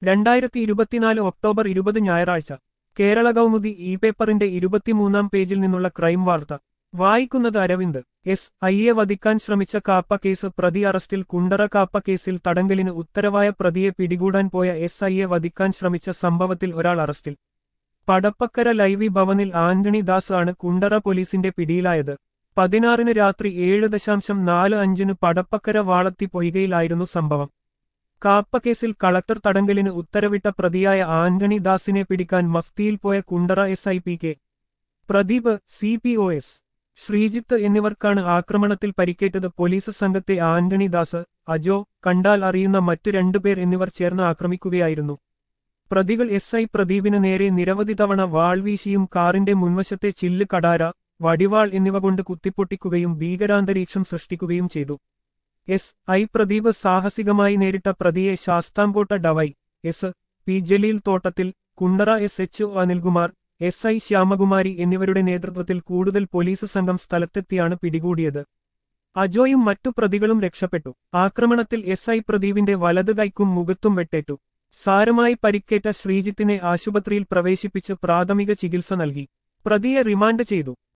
രണ്ടായിരത്തി ഇരുപത്തിനാല് ഒക്ടോബർ ഇരുപത് ഞായറാഴ്ച കേരള കൗമുദി ഇ പേപ്പറിന്റെ ഇരുപത്തിമൂന്നാം പേജിൽ നിന്നുള്ള ക്രൈം വാർത്ത വായിക്കുന്നത് അരവിന്ദ് എസ് ഐയെ വധിക്കാൻ ശ്രമിച്ച കാപ്പ കേസ് പ്രതി അറസ്റ്റിൽ കുണ്ടറ കാപ്പ കേസിൽ തടങ്കലിന് ഉത്തരവായ പ്രതിയെ പിടികൂടാൻ പോയ എസ് ഐയെ വധിക്കാൻ ശ്രമിച്ച സംഭവത്തിൽ ഒരാൾ അറസ്റ്റിൽ പടപ്പക്കര ലൈവി ഭവനിൽ ആന്റണി ദാസ് ആണ് കുണ്ടറ പോലീസിന്റെ പിടിയിലായത് പതിനാറിന് രാത്രി ഏഴ് ദശാംശം നാല് അഞ്ചിന് പടപ്പക്കര വാളത്തി പൊയ്കയിലായിരുന്നു സംഭവം കാപ്പക്കേസിൽ കളക്ടർ തടങ്കലിന് ഉത്തരവിട്ട പ്രതിയായ ആന്റണി ദാസിനെ പിടിക്കാൻ മഫ്തിയിൽ പോയ Kundara S I P K Pradeep C P O S Sreejith എന്നിവർക്കാണ് ആക്രമണത്തിൽ പരിക്കേറ്റത് പോലീസ് സംഘത്തെ ആന്റണി ദാസ് അജോ കണ്ടാൽ അറിയുന്ന മറ്റു രണ്ടുപേർ എന്നിവർ ചേർന്ന് ആക്രമിക്കുകയായിരുന്നു പ്രതികൾ എസ് ഐ പ്രദീപിന് നേരെ നിരവധി തവണ വാൾ വീശിയും കാറിന്റെ മുൻവശത്തെ ചില്ല് കടാര വടിവാൾ എന്നിവ കൊണ്ട് കുത്തിപ്പൊട്ടിക്കുകയും ഭീകരാന്തരീക്ഷം സൃഷ്ടിക്കുകയും ചെയ്തു എസ് ഐ പ്രദീപ് സാഹസികമായി നേരിട്ട പ്രതിയെ Sasthamkotta D Y S P Jaleel Thottathil Kundara S H O Anilkumar S I Shyamakumari എന്നിവരുടെ നേതൃത്വത്തിൽ കൂടുതൽ പോലീസ് സംഘം സ്ഥലത്തെത്തിയാണ് പിടികൂടിയത് അജോയും മറ്റു പ്രതികളും രക്ഷപ്പെട്ടു ആക്രമണത്തിൽ എസ് ഐ പ്രദീപിന്റെ വലതു കൈക്കും മുഖത്തും വെട്ടേറ്റു സാരമായി പരിക്കേറ്റ ശ്രീജിത്തിനെ ആശുപത്രിയിൽ പ്രവേശിപ്പിച്ച് പ്രാഥമിക ചികിത്സ നൽകി പ്രതിയെ റിമാൻഡ് ചെയ്തു